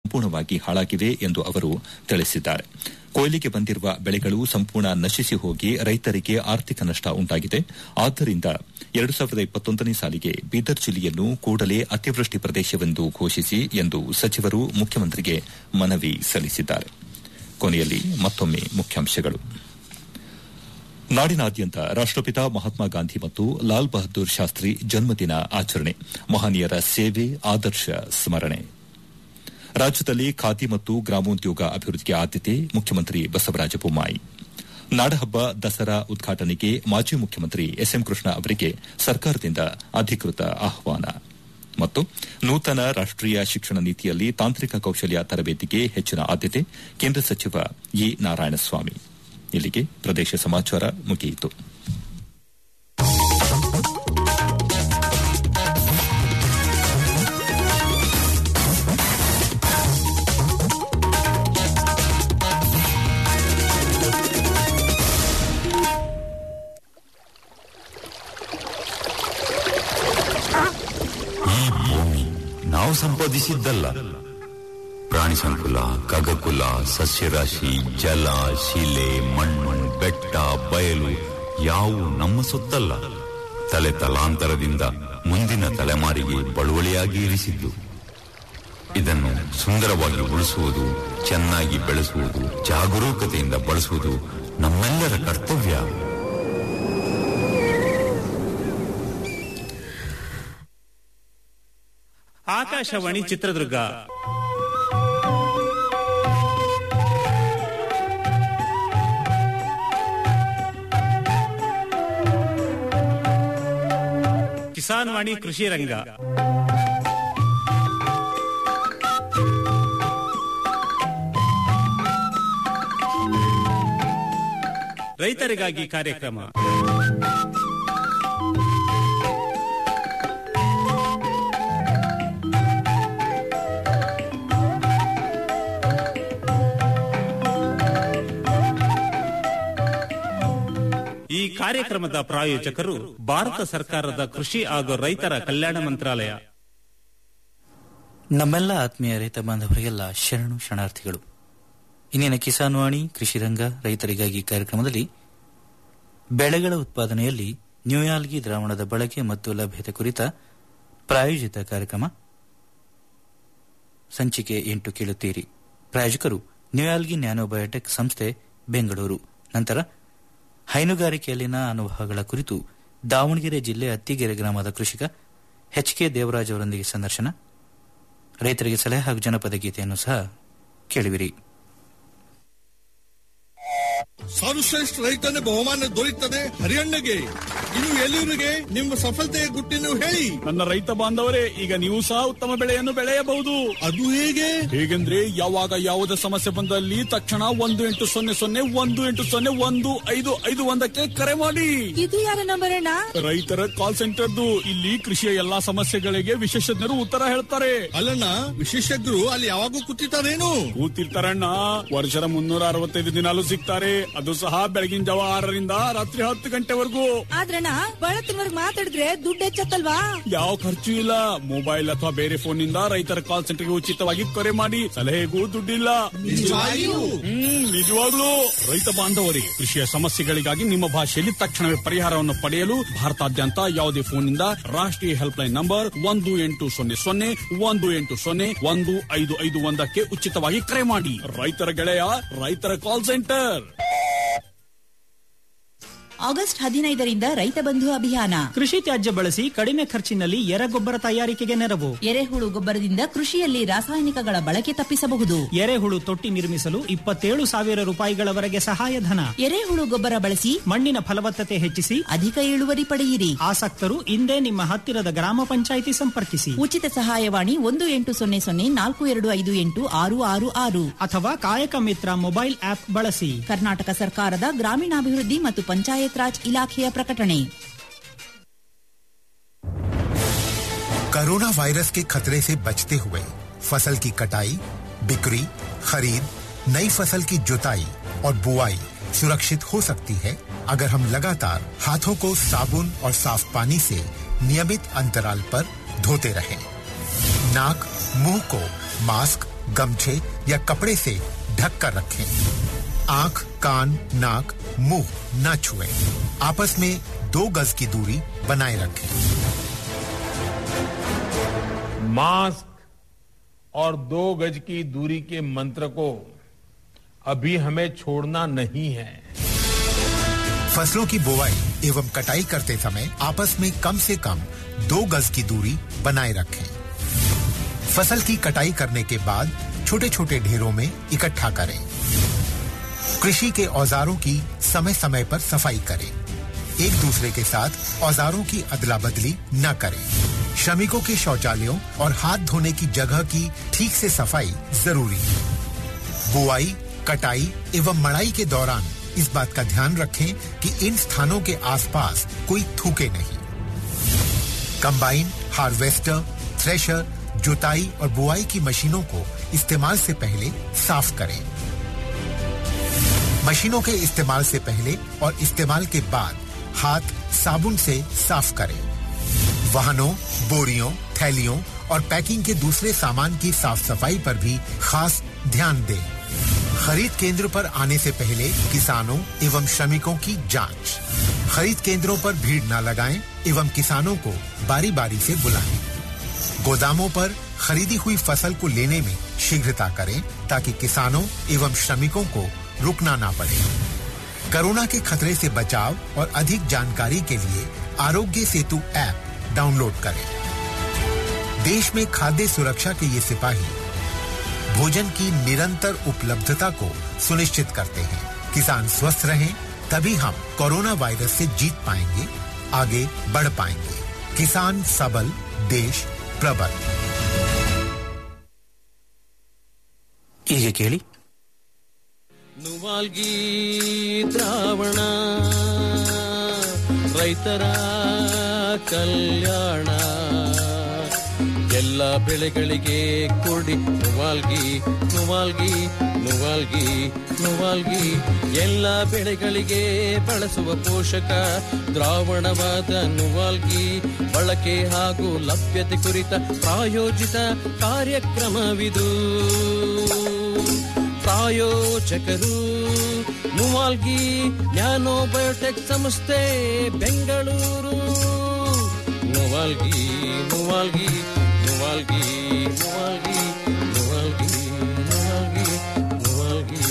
ಸಂಪೂರ್ಣವಾಗಿ ಹಾಳಾಗಿವೆ ಎಂದು ಅವರು ತಿಳಿಸಿದ್ದಾರೆ ಕೊಯ್ಲಿಗೆ ಬಂದಿರುವ ಬೆಳೆಗಳು ಸಂಪೂರ್ಣ ನಶಿಸಿ ಹೋಗಿ ರೈತರಿಗೆ ಆರ್ಥಿಕ ನಷ್ಟ ಉಂಟಾಗಿದೆ ಆದ್ದರಿಂದ ಎರಡು ಸಾವಿರದ ಇಪ್ಪತ್ತೊಂದನೇ ಸಾಲಿಗೆ ಬೀದರ್ ಜಿಲ್ಲೆಯನ್ನು ಕೂಡಲೇ ಅತಿವೃಷ್ಟಿ ಪ್ರದೇಶವೆಂದು ಘೋಷಿಸಿ ಎಂದು ಸಚಿವರು ಮುಖ್ಯಮಂತ್ರಿಗೆ ಮನವಿ ಸಲ್ಲಿಸಿದ್ದಾರೆ ಕೊನೆಯಲ್ಲಿ ಮತ್ತೊಮ್ಮೆ ಮುಖ್ಯಾಂಶಗಳು ನಾಡಿನಾದ್ಯಂತ ರಾಷ್ಟಪಿತ ಮಹಾತ್ಮ ಗಾಂಧಿ ಮತ್ತು ಲಾಲ್ ಬಹದ್ದೂರ್ ಶಾಸ್ತ್ರಿ ಜನ್ಮದಿನ ಆಚರಣೆ ಮಹನೀಯರ ಸೇವೆ ಆದರ್ಶ ಸ್ಮರಣೆ ರಾಜ್ಯದಲ್ಲಿ ಖಾದಿ ಮತ್ತು ಗ್ರಾಮೋದ್ಯೋಗ ಅಭಿವೃದ್ಧಿಗೆ ಆದ್ಯತೆ ಮುಖ್ಯಮಂತ್ರಿ ಬಸವರಾಜ ಬೊಮ್ಮಾಯಿ ನಾಡಹಬ್ಬ ದಸರಾ ಉದ್ಘಾಟನೆಗೆ ಮಾಜಿ ಮುಖ್ಯಮಂತ್ರಿ ಎಸ್ಎಂ ಕೃಷ್ಣ ಅವರಿಗೆ ಸರ್ಕಾರದಿಂದ ಅಧಿಕೃತ ಆಹ್ವಾನ ಮತ್ತು ನೂತನ ರಾಷ್ಟೀಯ ಶಿಕ್ಷಣ ನೀತಿಯಲ್ಲಿ ತಾಂತ್ರಿಕ ಕೌಶಲ್ಯ ತರಬೇತಿಗೆ ಹೆಚ್ಚಿನ ಆದ್ಯತೆ ಕೇಂದ್ರ ಸಚಿವ ಇ ನಾರಾಯಣಸ್ವಾಮಿ ಇಲ್ಲಿಗೆ ಪ್ರದೇಶ ಸಮಾಚಾರ ಮುಗಿಯಿತು ಈ ಭೂಮಿ ನಾವು ಸಂಪಾದಿಸಿದ್ದಲ್ಲ ಪ್ರಾಣಿ ಸಂಕುಲ ಖಗಕುಲ ಸಸ್ಯರಾಶಿ ಜಲ ಶಿಲೆ ಮಣ್ಣು ಬೆಟ್ಟ ಬಯಲು ಯಾವು ನಮ್ಮ ಸೊತ್ತಲ್ಲ ತಲೆ ತಲಾಂತರದಿಂದ ಮುಂದಿನ ತಲೆಮಾರಿಗೆ ಬಳುವಳಿಯಾಗಿ ಇರಿಸಿದ್ದು ಇದನ್ನು ಸುಂದರವಾಗಿ ಉಳಿಸುವುದು ಚೆನ್ನಾಗಿ ಬೆಳೆಸುವುದು ಜಾಗರೂಕತೆಯಿಂದ ಬಳಸುವುದು ನಮ್ಮೆಲ್ಲರ ಕರ್ತವ್ಯ ಆಕಾಶವಾಣಿ ಚಿತ್ರದುರ್ಗ ಕಿಸಾನ್ ವಾಣಿ ಕೃಷಿ ರಂಗ ರೈತರಿಗಾಗಿ ಕಾರ್ಯಕ್ರಮ ಈ ಕಾರ್ಯಕ್ರಮದ ಪ್ರಾಯೋಜಕರು ಭಾರತ ಸರ್ಕಾರದ ಕೃಷಿ ಹಾಗೂ ರೈತರ ಕಲ್ಯಾಣ ಮಂತ್ರಾಲಯ ನಮ್ಮೆಲ್ಲ ಆತ್ಮೀಯ ರೈತ ಬಾಂಧವರಿಗೆಲ್ಲ ಶರಣು ಶರಣಾರ್ಥಿಗಳು ಇಂದಿನ ಕಿಸಾನ್ ವಾಣಿ ಕೃಷಿ ರಂಗ ರೈತರಿಗಾಗಿ ಕಾರ್ಯಕ್ರಮದಲ್ಲಿ ಬೆಳೆಗಳ ಉತ್ಪಾದನೆಯಲ್ಲಿ ನ್ಯೂಯಾಲ್ಗಿ ದ್ರಾವಣದ ಬಳಕೆ ಮತ್ತು ಲಭ್ಯತೆ ಕುರಿತ ಪ್ರಾಯೋಜಿತ ಕಾರ್ಯಕ್ರಮ ಸಂಚಿಕೆ ಎಂಟು ಕೇಳುತ್ತೀರಿ ಪ್ರಾಯೋಜಕರು ನ್ಯೂಯಾಲ್ಗಿ ನ್ಯಾನೋಬಯೋಟೆಕ್ ಸಂಸ್ಥೆ ಬೆಂಗಳೂರು ನಂತರ ಹೈನುಗಾರಿಕೆಯಲ್ಲಿನ ಅನುಭವಗಳ ಕುರಿತು ದಾವಣಗೆರೆ ಜಿಲ್ಲೆ ಅತ್ತಿಗೆರೆ ಗ್ರಾಮದ ಕೃಷಿಕ ಎಚ್ ಕೆ ದೇವರಾಜ್ ಅವರೊಂದಿಗೆ ಸಂದರ್ಶನ ರೈತರಿಗೆ ಸಲಹೆ ಹಾಗೂ ಜನಪದ ಗೀತೆಯನ್ನು ಸಹ ಕೇಳುವಿರಿ ಸರ್ವಶ್ರೇಷ್ಠ ರೈತನ ಬಹುಮಾನ ದೊರೆಯುತ್ತದೆ ಹರಿಯಣ್ಣಗೆ ಇನ್ನು ಎಲ್ಲರಿಗೆ ನಿಮ್ಮ ಸಫಲತೆಯ ಗುಟ್ಟಿನ ಹೇಳಿ ನನ್ನ ರೈತ ಬಾಂಧವರೇ ಈಗ ನೀವು ಸಹ ಉತ್ತಮ ಬೆಳೆಯನ್ನು ಬೆಳೆಯಬಹುದು ಅದು ಹೇಗೆ ಹೇಗೆಂದ್ರೆ ಯಾವಾಗ ಯಾವುದೇ ಸಮಸ್ಯೆ ಬಂದಲ್ಲಿ ತಕ್ಷಣ ಒಂದು ಎಂಟು ಸೊನ್ನೆ ಸೊನ್ನೆ ಒಂದು ಎಂಟು ಸೊನ್ನೆ ಒಂದು ಐದು ಐದು ಒಂದಕ್ಕೆ ಕರೆ ಮಾಡಿ ಇದು ಯಾರ ನಂಬರ್ ಅಣ್ಣ ರೈತರ ಕಾಲ್ ಸೆಂಟರ್ದು ಇಲ್ಲಿ ಕೃಷಿಯ ಎಲ್ಲಾ ಸಮಸ್ಯೆಗಳಿಗೆ ವಿಶೇಷಜ್ಞರು ಉತ್ತರ ಹೇಳ್ತಾರೆ ಅಲ್ಲಣ್ಣ ವಿಶೇಷಜ್ಞರು ಅಲ್ಲಿ ಯಾವಾಗೂ ಕೂತಿರ್ತಾರೇನು ಕೂತಿರ್ತಾರಣ್ಣ ವರ್ಷದ ಮುನ್ನೂರ ಅರವತ್ತೈದು ದಿನಾಲು ಸಿಗ್ತಾರೆ ಅದು ಸಹ ಬೆಳಗಿನ ಜಾವ ಆರರಿಂದ ರಾತ್ರಿ ಹತ್ತು ಗಂಟೆವರೆಗೂ ಆದ್ರಣ್ಣ ಬಳತ್ತಿನವರ್ಗ್ ಮಾತಾಡಿದ್ರೆ ದುಡ್ಡು ಹೆಚ್ಚತ್ತಲ್ವಾ ಯಾವ ಖರ್ಚು ಇಲ್ಲ ಮೊಬೈಲ್ ಅಥವಾ ಬೇರೆ ಫೋನ್ ನಿಂದ ರೈತರ ಕಾಲ್ ಸೆಂಟರ್ಗೆ ಉಚಿತವಾಗಿ ಕರೆ ಮಾಡಿ ಸಲಹೆಗೂ ದುಡ್ಡಿಲ್ಲ ನಿಜವಾಗಿಯೂ? ಹ್ಮ್ ನಿಜವಾಗ್ಲೂ ರೈತ ಬಾಂಧವರೇ ಕೃಷಿಯ ಸಮಸ್ಯೆಗಳಿಗಾಗಿ ನಿಮ್ಮ ಭಾಷೆಯಲ್ಲಿ ತಕ್ಷಣವೇ ಪರಿಹಾರವನ್ನು ಪಡೆಯಲು ಭಾರತಾದ್ಯಂತ ಯಾವುದೇ ಫೋನ್ ನಿಂದ ರಾಷ್ಟ್ರೀಯ ಹೆಲ್ಪ್ ಲೈನ್ ನಂಬರ್ ಒಂದು ಎಂಟು ಸೊನ್ನೆ ಸೊನ್ನೆ ಒಂದು ಎಂಟು ಸೊನ್ನೆ ಒಂದು ಐದು ಐದು ಒಂದಕ್ಕೆ ಉಚಿತವಾಗಿ ಕರೆ ಮಾಡಿ ರೈತರ ಗೆಳೆಯ ರೈತರ ಕಾಲ್ ಸೆಂಟರ್ ಆಗಸ್ಟ್ ಹದಿನೈದರಿಂದ ರೈತ ಬಂಧು ಅಭಿಯಾನ ಕೃಷಿ ತ್ಯಾಜ್ಯ ಬಳಸಿ ಕಡಿಮೆ ಖರ್ಚಿನಲ್ಲಿ ಎರೆಗೊಬ್ಬರ ತಯಾರಿಕೆಗೆ ನೆರವು ಎರೆಹುಳು ಗೊಬ್ಬರದಿಂದ ಕೃಷಿಯಲ್ಲಿ ರಾಸಾಯನಿಕಗಳ ಬಳಕೆ ತಪ್ಪಿಸಬಹುದು ಎರೆಹುಳು ತೊಟ್ಟಿ ನಿರ್ಮಿಸಲು ಇಪ್ಪತ್ತೇಳು ಸಾವಿರ ರೂಪಾಯಿಗಳವರೆಗೆ ಸಹಾಯಧನ ಎರೆಹುಳು ಗೊಬ್ಬರ ಬಳಸಿ ಮಣ್ಣಿನ ಫಲವತ್ತತೆ ಹೆಚ್ಚಿಸಿ ಅಧಿಕ ಇಳುವರಿ ಪಡೆಯಿರಿ ಆಸಕ್ತರು ಇಂದೇ ನಿಮ್ಮ ಹತ್ತಿರದ ಗ್ರಾಮ ಪಂಚಾಯಿತಿ ಸಂಪರ್ಕಿಸಿ ಉಚಿತ ಸಹಾಯವಾಣಿ ಒಂದು ಎಂಟು ಸೊನ್ನೆ ಸೊನ್ನೆ ನಾಲ್ಕು ಎರಡು ಐದು ಎಂಟು ಆರು ಆರು ಆರು ಅಥವಾ ಕಾಯಕ ಮಿತ್ರ ಮೊಬೈಲ್ ಆಪ್ ಬಳಸಿ ಕರ್ನಾಟಕ ಸರ್ಕಾರದ ಗ್ರಾಮೀಣಾಭಿವೃದ್ಧಿ ಮತ್ತು ಪಂಚಾಯತ್ ರಾಜ್ ಇಲಾಖೆಯ ಪ್ರಕಟಣೆ कोरोना वायरस के खतरे से बचते हुए फसल की कटाई बिक्री खरीद नई फसल की जुताई और बुआई सुरक्षित हो सकती है अगर हम लगातार हाथों को साबुन और साफ पानी से नियमित अंतराल पर धोते रहें। नाक मुंह को मास्क गमछे या कपड़े से ढक कर रखें आंख कान नाक मुंह न छुएं आपस में दो गज की दूरी बनाए रखें मास्क और दो गज की दूरी के मंत्र को अभी हमें छोड़ना नहीं है फसलों की बुवाई एवं कटाई करते समय आपस में कम से कम दो गज की दूरी बनाए रखें फसल की कटाई करने के बाद छोटे छोटे ढेरों में इकट्ठा करें कृषि के औजारों की समय समय पर सफाई करें एक दूसरे के साथ औजारों की अदला बदली न करें श्रमिकों के शौचालयों और हाथ धोने की जगह की ठीक से सफाई जरूरी है बुआई कटाई एवं मड़ाई के दौरान इस बात का ध्यान रखें कि इन स्थानों के आसपास कोई थूके नहीं कंबाइन हार्वेस्टर थ्रेशर जुताई और बुआई की मशीनों को इस्तेमाल से पहले साफ करें मशीनों के इस्तेमाल से पहले और इस्तेमाल के बाद हाथ साबुन से साफ करें वाहनों बोरियों थैलियों और पैकिंग के दूसरे सामान की साफ सफाई पर भी खास ध्यान दें खरीद केंद्र पर आने से पहले किसानों एवं श्रमिकों की जांच खरीद केंद्रों पर भीड़ न लगाएं एवं किसानों को बारी बारी से बुलाएं गोदामों पर खरीदी हुई फसल को लेने में शीघ्रता करें ताकि किसानों एवं श्रमिकों को रुकना ना पड़े कोरोना के खतरे से बचाव और अधिक जानकारी के लिए आरोग्य सेतु ऐप डाउनलोड करें देश में खाद्य सुरक्षा के ये सिपाही भोजन की निरंतर उपलब्धता को सुनिश्चित करते हैं किसान स्वस्थ रहें तभी हम कोरोना वायरस से जीत पाएंगे आगे बढ़ पाएंगे किसान सबल देश प्रबल ಈಗ ಕೇಳಿ ನುವಾಲ್ಗಿ ದ್ರಾವಣ ರೈತರ ಕಲ್ಯಾಣ ಎಲ್ಲ ಬೆಳೆಗಳಿಗೆ ಕೊಡಿ ನುವಾಲ್ಗಿ ನುವಾಲ್ಗಿ ನುವಾಲ್ಗಿ ನುವಾಲ್ಗಿ ಎಲ್ಲ ಬೆಳೆಗಳಿಗೆ ಬಳಸುವ ಪೋಷಕ ದ್ರಾವಣವಾದ ನುವಾಲ್ಗಿ ಬಳಕೆ ಹಾಗೂ ಲಭ್ಯತೆ ಕುರಿತ ಪ್ರಾಯೋಜಿತ ಕಾರ್ಯಕ್ರಮವಿದು ಪ್ರಾಯೋಜಕರು ನುವಾಲ್ಗಿ ನ್ಯಾನೋ ಬಯೋಟೆಕ್ ಸಂಸ್ಥೆ ಬೆಂಗಳೂರು ನುವಾಲ್ಗಿ ನುವಾಲ್ಗಿ ನುವಾಲ್ಗಿ ನುವಾಲ್ಗಿ ನುವಾಲ್ಗಿ ನುವಾಲ್ಗಿ ನುವಾಲ್ಗಿ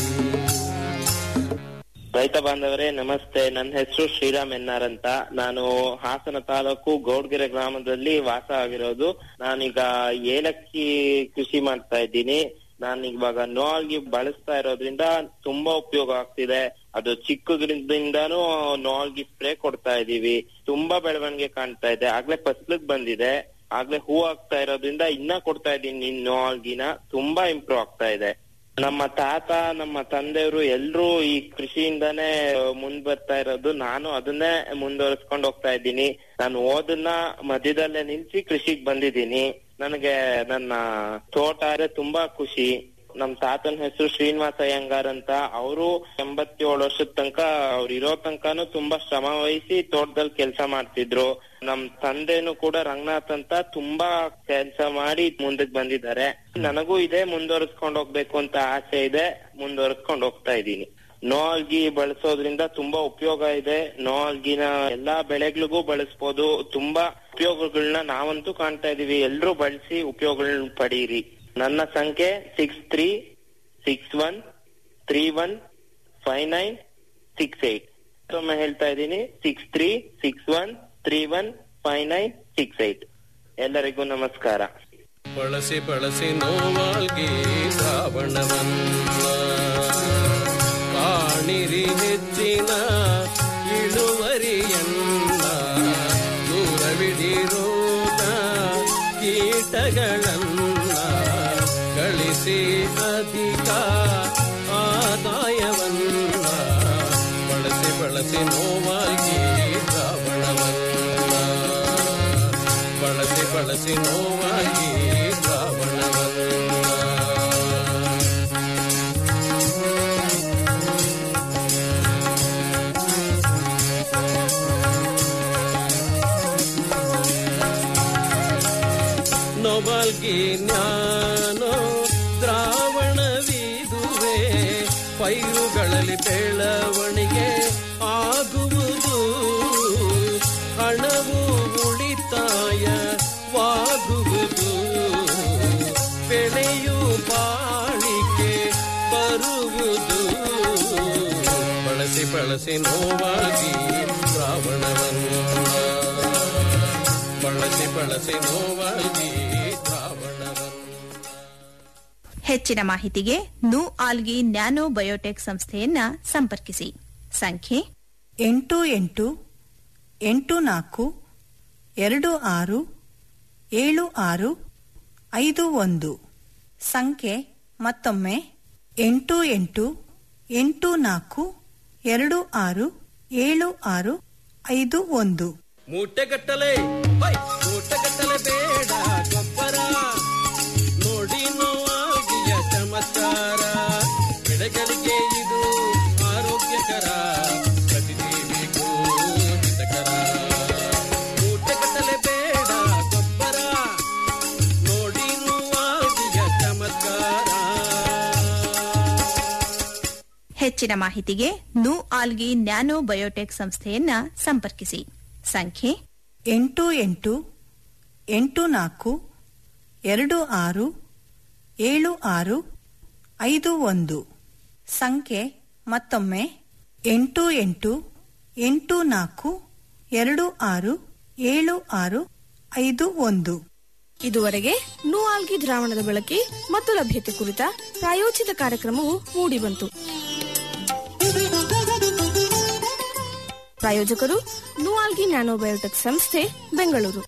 ರೈತ ಬಾಂಧವರೇ ನಮಸ್ತೆ ನನ್ನ ಹೆಸರು ಶ್ರೀರಾಮ್ ಎನ್ನಾರ್ ಅಂತ ನಾನು ಹಾಸನ ತಾಲೂಕು ಗೌಡ್ಗೆರೆ ಗ್ರಾಮದಲ್ಲಿ ವಾಸ ಆಗಿರೋದು ನಾನೀಗ ಏಲಕ್ಕಿ ಕೃಷಿ ಮಾಡ್ತಾ ಇದ್ದೀನಿ ನಾನು ಇವಾಗ ನೋಲ್ಗಿ ಬಳಸ್ತಾ ಇರೋದ್ರಿಂದ ತುಂಬಾ ಉಪಯೋಗ ಆಗ್ತಿದೆ ಅದು ಚಿಕ್ಕದ್ರಿಂದಾನು ನೋಲ್ಗಿ ಸ್ಪ್ರೇ ಕೊಡ್ತಾ ಇದೀವಿ ತುಂಬಾ ಬೆಳವಣಿಗೆ ಕಾಣ್ತಾ ಇದೆ ಆಗ್ಲೇ ಫಸ್ಲಕ್ ಬಂದಿದೆ ಆಗ್ಲೇ ಹೂ ಆಗ್ತಾ ಇರೋದ್ರಿಂದ ಇನ್ನ ಕೊಡ್ತಾ ಇದ್ದೀನಿ ನೋಲ್ಗಿನ ತುಂಬಾ ಇಂಪ್ರೂವ್ ಆಗ್ತಾ ಇದೆ ನಮ್ಮ ತಾತ ನಮ್ಮ ತಂದೆಯವರು ಎಲ್ರೂ ಈ ಕೃಷಿಯಿಂದಾನೇ ಮುಂದ್ ಬರ್ತಾ ಇರೋದು ನಾನು ಅದನ್ನೇ ಮುಂದುವರಿಸ್ಕೊಂಡು ಹೋಗ್ತಾ ಇದ್ದೀನಿ ನಾನು ಓದನ್ನ ಮಧ್ಯದಲ್ಲೇ ನಿಲ್ಸಿ ಕೃಷಿಗ್ ಬಂದಿದ್ದೀನಿ ನನಗೆ ನನ್ನ ತೋಟ ಅಂದ್ರೆ ತುಂಬಾ ಖುಷಿ ನಮ್ ತಾತನ ಹೆಸರು ಶ್ರೀನಿವಾಸ ಅಯ್ಯಂಗಾರ್ ಅಂತ ಅವರು ಎಂಬತ್ತೇಳು ವರ್ಷದ ತನಕ ಅವ್ರು ಇರೋ ತನಕನು ತುಂಬಾ ಶ್ರಮ ವಹಿಸಿ ತೋಟದಲ್ಲಿ ಕೆಲಸ ಮಾಡ್ತಿದ್ರು ನಮ್ ತಂದೆನು ಕೂಡ ರಂಗನಾಥ್ ಅಂತ ತುಂಬಾ ಕೆಲಸ ಮಾಡಿ ಮುಂದಕ್ಕೆ ಬಂದಿದ್ದಾರೆ ನನಗೂ ಇದೆ ಮುಂದುವರಿಸ್ಕೊಂಡು ಹೋಗ್ಬೇಕು ಅಂತ ಆಸೆ ಇದೆ ಮುಂದುವರಿಸ್ಕೊಂಡು ಹೋಗ್ತಾ ಇದ್ದೀನಿ ನೋಲ್ಗಿ ಬಳಸೋದ್ರಿಂದ ತುಂಬಾ ಉಪಯೋಗ ಇದೆ ನೋಲ್ಗಿನ ಎಲ್ಲಾ ಬೆಳೆಗಳಿಗೂ ಬಳಸ್ಬೋದು ತುಂಬಾ ಉಪಯೋಗಗಳನ್ನ ನಾವಂತೂ ಕಾಣ್ತಾ ಇದೀವಿ ಎಲ್ರೂ ಬಳಸಿ ಉಪಯೋಗಗಳನ್ನ ಪಡೀರಿ ನನ್ನ ಸಂಖ್ಯೆ six three six one three one five nine six eight ಮತ್ತೊಮ್ಮೆ ಹೇಳ್ತಾ ಇದ್ದೀನಿ six three six one three one five nine six eight ಎಲ್ಲರಿಗೂ ನಮಸ್ಕಾರ ಬಳಸಿ ಬಳಸಿ ನೋವಾಲ್ಗಿ ಶ್ರಾವಣವನ್ನ ಕಾಣಿರಿ ಹೆಚ್ಚಿನ ಇಳುವರಿಯನ್ನ ದೂರವಿಡಿರೋಗ ಕೀಟಗಳನ್ನ ಗಳಿಸಿ ಅಧಿಕ ಆದಾಯವನ್ನ ಬಳಸಿ ಬಳಸಿ ನೋವಾಗಿ ಶ್ರಾವಣವನ್ನ ಬಳಸಿ ಬಳಸಿ ನೋವಾಗಿ ಶ್ರಾವಣವನ್ನ ನೋಬಲ್ಗಿ ಜ್ಞಾನೋ ದ್ರಾ ಪೈರುಗಳಲ್ಲಿ ಬೆಳವಣಿಗೆ ಆಗುವುದು ಹಣವು ಉಳಿತಾಯವಾಗುವುದು ಬೆಳೆಯು ಬಾಳಿಕೆ ಬರುವುದು ಬಳಸಿ ಬಳಸಿ ನೋವಾಗಿ ದ್ರಾವಣವನ್ನು ಬಳಸಿ ಬಳಸಿ ನೋವಾಗಿ ದ್ರಾವಣವನ್ನು ಹೆಚ್ಚಿನ ಮಾಹಿತಿಗೆ ನು ಆಲ್ಗಿ ನ್ಯಾನೋ ಬಯೋಟೆಕ್ ಸಂಸ್ಥೆಯನ್ನ ಸಂಪರ್ಕಿಸಿ ಸಂಖ್ಯೆ ಎಂಟು ಎಂಟು ಎಂಟು ನಾಲ್ಕು ಎರಡು ಆರು ಏಳು ಆರು ಐದು ಒಂದು ಸಂಖ್ಯೆ ಮತ್ತೊಮ್ಮೆ ಎಂಟು ಎಂಟು ಎಂಟು ನಾಲ್ಕು ಎರಡು ಆರು ಏಳು ಆರು ಐದು ಒಂದು ಮೂಟೆಗಟ್ಟಲೆ ಹೈ, ಮೂಟೆಗಟ್ಟಲೆ ಬೇಡ ಗೊಬ್ಬರ ನೋಡಿ ನೋವಾಗಿಯ ಚಮತ್ಕಾರ ಬೆಳೆಗಳಿಗೆ ಇದು ಆರೋಗ್ಯಕರ ಪ್ರತಿಜೀವಿಗೂ ಹಿತಕರ ಮೂಟೆಗಟ್ಟಲೆ ಬೇಡ ಗೊಬ್ಬರ ನೋಡಿ ನೋವಾಗಿಯ ಚಮತ್ಕಾರ ಹೆಚ್ಚಿನ ಮಾಹಿತಿಗೆ ನು ಆಲ್ಗಿ ನ್ಯಾನೋ ಬಯೋಟೆಕ್ ಸಂಸ್ಥೆಯನ್ನ ಸಂಪರ್ಕಿಸಿ ಸಂಖ್ಯೆ ಎಂಟು ಎಂಟು ಎಂಟು ನಾಲ್ಕು ಎರಡು ಆರು ಏಳು ಆರು ಐದು ಒಂದು ಸಂಖ್ಯೆ ಮತ್ತೊಮ್ಮೆ ಎಂಟು ಎಂಟು ಎಂಟು ನಾಲ್ಕು ಎರಡು ಆರು ಏಳು ಆರು ಐದು ಒಂದು ಇದುವರೆಗೆ ನೂಆಲ್ಗಿ ದ್ರಾವಣದ ಬಳಕೆ ಮತ್ತು ಲಭ್ಯತೆ ಕುರಿತ ಪ್ರಾಯೋಜಿತ ಕಾರ್ಯಕ್ರಮವು ಮೂಡಿಬಂತು ಪ್ರಾಯೋಜಕರು ನೂಆಲ್ಗಿ ನ್ಯಾನೋಬಯೋಟೆಕ್ ಸಂಸ್ಥೆ ಬೆಂಗಳೂರು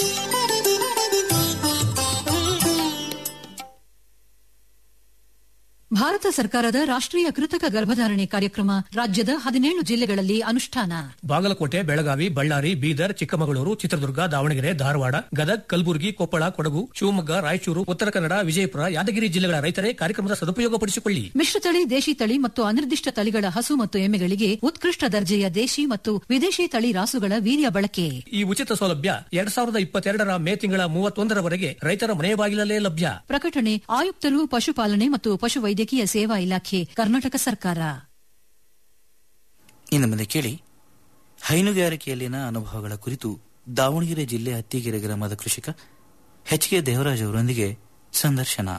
ಭಾರತ ಸರ್ಕಾರದ ರಾಷ್ಟ್ರೀಯ ಕೃತಕ ಗರ್ಭಧಾರಣೆ ಕಾರ್ಯಕ್ರಮ ರಾಜ್ಯದ ಹದಿನೇಳು ಜಿಲ್ಲೆಗಳಲ್ಲಿ ಅನುಷ್ಠಾನ ಬಾಗಲಕೋಟೆ ಬೆಳಗಾವಿ ಬಳ್ಳಾರಿ ಬೀದರ್ ಚಿಕ್ಕಮಗಳೂರು ಚಿತ್ರದುರ್ಗ ದಾವಣಗೆರೆ ಧಾರವಾಡ ಗದಗ್ ಕಲಬುರಗಿ ಕೊಪ್ಪಳ ಕೊಡಗು ಶಿವಮೊಗ್ಗ ರಾಯಚೂರು ಉತ್ತರ ಕನ್ನಡ ವಿಜಯಪುರ ಯಾದಗಿರಿ ಜಿಲ್ಲೆಗಳ ರೈತರೇ ಕಾರ್ಯಕ್ರಮದ ಸದುಪಯೋಗಪಡಿಸಿಕೊಳ್ಳಿ ಮಿಶ್ರತಳಿ ದೇಶಿ ತಳಿ ಮತ್ತು ಅನಿರ್ದಿಷ್ಟ ತಳಿಗಳ ಹಸು ಮತ್ತು ಎಮ್ಮೆಗಳಿಗೆ ಉತ್ಕೃಷ್ಟ ದರ್ಜೆಯ ದೇಶಿ ಮತ್ತು ವಿದೇಶಿ ತಳಿ ರಾಸುಗಳ ವೀರ್ಯ ಬಳಕೆ ಈ ಉಚಿತ ಸೌಲಭ್ಯ ಎರಡ್ ಸಾವಿರದ ಇಪ್ಪತ್ತೆರಡರ ಮೇ ತಿಂಗಳ ಮೂವತ್ತೊಂದರವರೆಗೆ ರೈತರ ಮನೆ ಬಾಗಿಲಲ್ಲೇ ಲಭ್ಯ ಪ್ರಕಟಣೆ ಆಯುಕ್ತರು ಪಶುಪಾಲನೆ ಮತ್ತು ಪಶುವೈದ್ಯಕೀಯ ಸೇವಾ ಇಲಾಖೆ ಕರ್ನಾಟಕ ಸರ್ಕಾರ ಇನ್ನು ಮುಂದೆ ಕೇಳಿ ಹೈನುಗಾರಿಕೆಯಲ್ಲಿನ ಅನುಭವಗಳ ಕುರಿತು ದಾವಣಗೆರೆ ಜಿಲ್ಲೆ ಹತ್ತಿಗೆರೆ ಗ್ರಾಮದ ಕೃಷಿಕ ಎಚ್ ಕೆ ದೇವರಾಜ್ ಅವರೊಂದಿಗೆ ಸಂದರ್ಶನ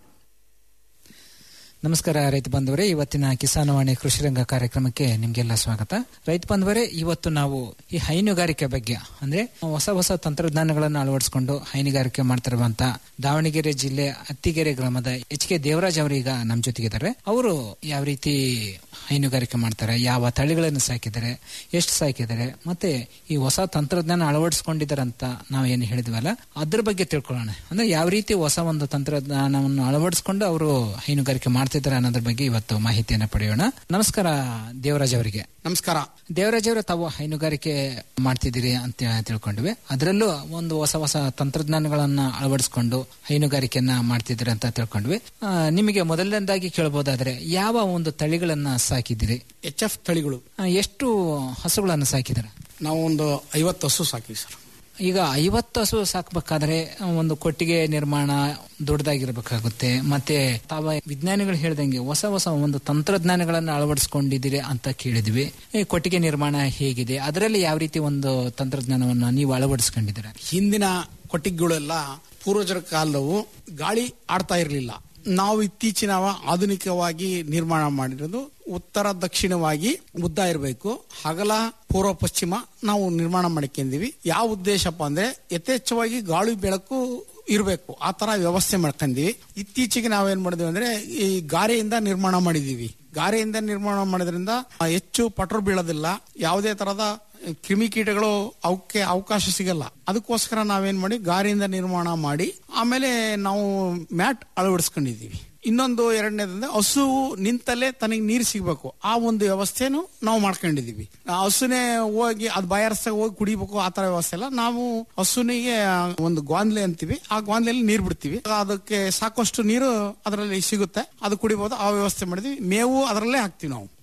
ನಮಸ್ಕಾರ ರೈತ ಬಂಧುವರೇ ಇವತ್ತಿನ ಕಿಸಾನವಾಣಿ ಕೃಷಿ ರಂಗ ಕಾರ್ಯಕ್ರಮಕ್ಕೆ ನಿಮಗೆಲ್ಲ ಸ್ವಾಗತ ರೈತ ಬಂಧುವರೇ ಇವತ್ತು ನಾವು ಈ ಹೈನುಗಾರಿಕೆ ಬಗ್ಗೆ ಅಂದ್ರೆ ಹೊಸ ಹೊಸ ತಂತ್ರಜ್ಞಾನಗಳನ್ನು ಅಳವಡಿಸಿಕೊಂಡು ಹೈನುಗಾರಿಕೆ ಮಾಡ್ತಿರುವಂತ ದಾವಣಗೆರೆ ಜಿಲ್ಲೆ ಅತ್ತಿಗೆರೆ ಗ್ರಾಮದ ಎಚ್ ಕೆ ದೇವರಾಜ್ ಅವರೀಗ ನಮ್ಮ ಜೊತೆಗಿದ್ದಾರೆ ಅವರು ಯಾವ ರೀತಿ ಹೈನುಗಾರಿಕೆ ಮಾಡ್ತಾರೆ ಯಾವ ತಳಿಗಳನ್ನು ಸಾಕಿದ್ದಾರೆ ಎಷ್ಟು ಸಾಕಿದ್ದಾರೆ ಮತ್ತೆ ಈ ಹೊಸ ತಂತ್ರಜ್ಞಾನ ಅಳವಡಿಸ್ಕೊಂಡಿದ್ದಾರೆ ಅಂತ ನಾವು ಏನು ಹೇಳಿದ್ವಲ್ಲ ಅದ್ರ ಬಗ್ಗೆ ತಿಳ್ಕೊಳ್ಳೋಣ ಅಂದ್ರೆ ಯಾವ ರೀತಿ ಹೊಸ ಒಂದು ತಂತ್ರಜ್ಞಾನವನ್ನು ಅಳವಡಿಸ್ಕೊಂಡು ಅವರು ಹೈನುಗಾರಿಕೆ ಮಾಡ್ತಿದ್ದಾರೆ ಅನ್ನೋದ್ರ ಬಗ್ಗೆ ಇವತ್ತು ಮಾಹಿತಿಯನ್ನು ಪಡೆಯೋಣ ನಮಸ್ಕಾರ ದೇವರಾಜ್ ಅವರಿಗೆ ನಮಸ್ಕಾರ ದೇವರಾಜ್ ಅವರ ತಾವು ಹೈನುಗಾರಿಕೆ ಮಾಡ್ತಿದ್ದೀರಿ ಅಂತ ತಿಳ್ಕೊಂಡ್ವಿ ಅದರಲ್ಲೂ ಒಂದು ಹೊಸ ಹೊಸ ತಂತ್ರಜ್ಞಾನಗಳನ್ನ ಅಳವಡಿಸ್ಕೊಂಡು ಹೈನುಗಾರಿಕೆಯನ್ನ ಮಾಡ್ತಿದ್ದೀರಿ ಅಂತ ತಿಳ್ಕೊಂಡ್ವಿ ಆ, ನಿಮಗೆ ಮೊದಲನೇದಾಗಿ ಕೇಳಬಹುದಾದ್ರೆ ಯಾವ ಒಂದು ತಳಿಗಳನ್ನ ಸಾಕಿದ್ದೀರಿ ಎಚ್ ಎಫ್ ತಳಿಗಳು ಆ, ಎಷ್ಟು ಹಸುಗಳನ್ನು ಸಾಕಿದ್ದಾರೆ ನಾವು ಒಂದು ಐವತ್ತು ಹಸು ಸಾಕಿವಿ ಸರ್ ಈಗ ಐವತ್ತು ಹಸು ಸಾಕ್ಬೇಕಾದ್ರೆ ಒಂದು ಕೊಟ್ಟಿಗೆ ನಿರ್ಮಾಣ ದೊಡ್ಡದಾಗಿರ್ಬೇಕಾಗುತ್ತೆ ಮತ್ತೆ ತಾವ ವಿಜ್ಞಾನಿಗಳು ಹೇಳ್ದಂಗೆ ಹೊಸ ಹೊಸ ಒಂದು ತಂತ್ರಜ್ಞಾನಗಳನ್ನ ಅಳವಡಿಸ್ಕೊಂಡಿದ್ದೀರಿ ಅಂತ ಕೇಳಿದ್ವಿ ಈ ಕೊಟ್ಟಿಗೆ ನಿರ್ಮಾಣ ಹೇಗಿದೆ ಅದರಲ್ಲಿ ಯಾವ ರೀತಿ ಒಂದು ತಂತ್ರಜ್ಞಾನವನ್ನು ನೀವು ಅಳವಡಿಸ್ಕೊಂಡಿದ್ದೀರಾ ಹಿಂದಿನ ಕೊಟ್ಟಿಗೆಗಳೆಲ್ಲ ಪೂರ್ವಜರ ಕಾಲದವು ಗಾಳಿ ಆಡ್ತಾ ಇರಲಿಲ್ಲ ನಾವು ಇತ್ತೀಚಿನ ಆಧುನಿಕವಾಗಿ ನಿರ್ಮಾಣ ಮಾಡಿರೋದು ಉತ್ತರ ದಕ್ಷಿಣವಾಗಿ ಉದ್ದ ಇರಬೇಕು ಹಗಲ ಪೂರ್ವ ಪಶ್ಚಿಮ ನಾವು ನಿರ್ಮಾಣ ಮಾಡ್ಕೊಂಡಿವಿ ಯಾವ ಉದ್ದೇಶಪ್ಪ ಅಂದ್ರೆ ಯಥೇಚ್ಛವಾಗಿ ಗಾಳಿ ಬೆಳಕು ಇರಬೇಕು ಆ ತರ ವ್ಯವಸ್ಥೆ ಮಾಡ್ಕೊಂಡಿವಿ ಇತ್ತೀಚೆಗೆ ನಾವೇನ್ ಮಾಡಿದ್ವಿ ಅಂದ್ರೆ ಈ ಗಾರೆಯಿಂದ ನಿರ್ಮಾಣ ಮಾಡಿದೀವಿ ಗಾರೆಯಿಂದ ನಿರ್ಮಾಣ ಮಾಡೋದ್ರಿಂದ ಹೆಚ್ಚು ಪಟ್ರು ಬೀಳೋದಿಲ್ಲ ಯಾವುದೇ ತರದ ಕ್ರಿಮಿಕೀಟಗಳು ಅವಕ್ಕೆ ಅವಕಾಶ ಸಿಗಲ್ಲ ಅದಕ್ಕೋಸ್ಕರ ನಾವೇನ್ ಮಾಡಿ ಗಾರೆಯಿಂದ ನಿರ್ಮಾಣ ಮಾಡಿ ಆಮೇಲೆ ನಾವು ಮ್ಯಾಟ್ ಅಳವಡಿಸ್ಕೊಂಡಿದೀವಿ ಇನ್ನೊಂದು ಎರಡನೇದಂದ್ರೆ ಹಸು ನಿಂತಲ್ಲೇ ತನಗೆ ನೀರು ಸಿಗ್ಬೇಕು ಆ ಒಂದು ವ್ಯವಸ್ಥೆನು ನಾವು ಮಾಡ್ಕೊಂಡಿದೀವಿ ಆ ಹಸುನೇ ಹೋಗಿ ಅದು ಬಾಯಾರಸ್ತಾಗ ಹೋಗಿ ಕುಡಿಬೇಕು ಆ ತರ ವ್ಯವಸ್ಥೆ ಇಲ್ಲ ನಾವು ಹಸುನಿಗೆ ಒಂದು ಗ್ವಾಂದ್ಲೆ ಅಂತೀವಿ ಆ ಗ್ವಾಂದ್ಲೆಯಲ್ಲಿ ನೀರು ಬಿಡ್ತೀವಿ ಅದಕ್ಕೆ ಸಾಕಷ್ಟು ನೀರು ಅದರಲ್ಲಿ ಸಿಗುತ್ತೆ ಅದು ಕುಡಿಬಹುದು ಆ ವ್ಯವಸ್ಥೆ ಮಾಡಿದ್ವಿ ಮೇವು ಅದರಲ್ಲೇ ಹಾಕ್ತಿವಿ ನಾವು